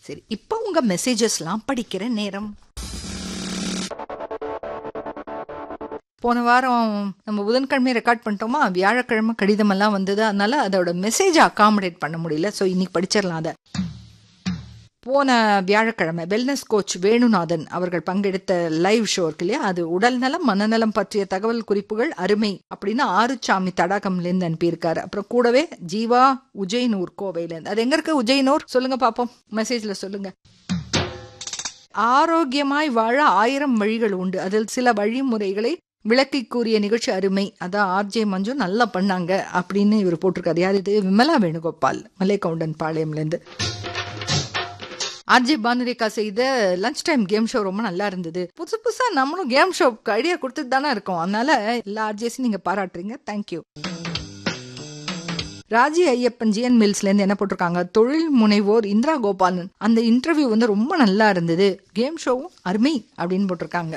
சரி இப்போ உங்க மெசேஜஸ்லாம் படிக்கிற நேரம் போன வாரம் நம்ம புதன்கிழமை ரெக்கார்ட் பண்ணிட்டோமா வியாழக்கிழமை கடிதமெல்லாம் வந்தது அதனால அதோட மெசேஜை அகாமடேட் பண்ண முடியல ஸோ இன்னைக்கு படிச்சிடலாம் அதை போன வியாழக்கிழமை வெல்னஸ் கோச் வேணுநாதன் அவர்கள் பங்கெடுத்த லைவ் ஷோ இருக்கு இல்லையா அது உடல் நலம் மனநலம் பற்றிய தகவல் குறிப்புகள் அருமை அப்படின்னு ஆறுசாமி தடாகம்லேருந்து அனுப்பியிருக்காரு அப்புறம் கூடவே ஜீவா உஜய்னூர் கோவையிலேருந்து அது எங்க இருக்கு உஜய்னூர் சொல்லுங்க பாப்போம் மெசேஜ்ல சொல்லுங்க ஆரோக்கியமாய் வாழ ஆயிரம் வழிகள் உண்டு அதில் சில வழிமுறைகளை விளக்கி கூறிய நிகழ்ச்சி அருமை அதான் ஆர்ஜே மஞ்சு நல்லா பண்ணாங்க அப்படின்னு இவர் போட்டிருக்காரு யார் இது விமலா வேணுகோபால் மலைக்கவுண்டன் பாளையம்லேருந்து ஆர்ஜே பானுரேகா செய்த லஞ்ச் டைம் கேம் ஷோ ரொம்ப நல்லா இருந்தது புதுசு புதுசா நம்மளும் கேம் ஷோக்கு ஐடியா கொடுத்துட்டு தானே இருக்கோம் அதனால எல்லா ஆர்ஜேஸையும் நீங்க பாராட்டுறீங்க தேங்க்யூ ராஜி ஐயப்பன் ஜிஎன் மில்ஸ்ல இருந்து என்ன போட்டிருக்காங்க தொழில் முனைவோர் இந்திரா கோபாலன் அந்த இன்டர்வியூ வந்து ரொம்ப நல்லா இருந்தது கேம் ஷோவும் அருமை அப்படின்னு போட்டிருக்காங்க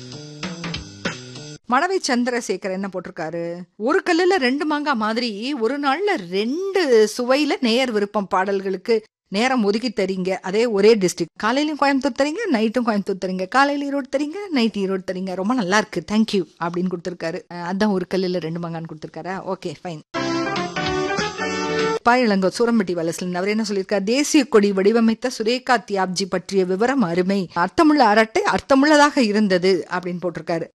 மணவை சந்திரசேகர் என்ன போட்டிருக்காரு ஒரு கல்லுல ரெண்டு மாங்காய் மாதிரி ஒரு நாள்ல ரெண்டு சுவையில நேயர் விருப்பம் பாடல்களுக்கு நேரம் ஒதுக்கி தரீங்க அதே ஒரே டிஸ்ட்ரிக்ட் காலையிலும் கோயம்புத்தூர் தரீங்க நைட்டும் கோயம்புத்தூர் தரீங்க காலையில ஈரோடு தரீங்க நைட் ஈரோடு தரீங்க ரொம்ப நல்லா இருக்கு தேங்க்யூ அப்படின்னு கொடுத்துருக்காரு அஹ் அதான் ஒரு கல்லுல ரெண்டு மாங்கான்னு கொடுத்துருக்காரா ஓகே ஃபைன் பாயலங்க சூரம்பட்டி வலசில் அவர் என்ன சொல்லியிருக்கார் தேசிய கொடி வடிவமைத்த சுரேகா தியாப்ஜி பற்றிய விவரம் அருமை அர்த்தமுள்ள அரட்டை அர்த்தமுள்ளதாக இருந்தது அப்படின்னு போட்டிருக்காரு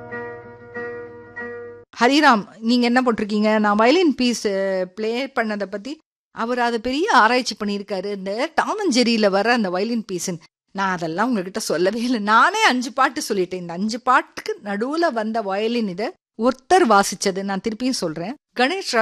ஹரிராம் நீங்க என்ன போட்டிருக்கீங்க நான் வயலின் பீஸ் ப்ளே பண்ணதை பத்தி அவர் அதை பெரிய ஆராய்ச்சி பண்ணியிருக்காரு இந்த டாம் அண்ட் ஜெரியில வர அந்த வயலின் பீஸ் நான் அதெல்லாம் உங்ககிட்ட சொல்லவே இல்லை நானே அஞ்சு பாட்டு சொல்லிட்டேன் இந்த அஞ்சு பாட்டுக்கு நடுவுல வந்த வயலின் இதை ஒருத்தர் வாசிச்சது நான் திருப்பியும் சொல்றேன் கணேஷ்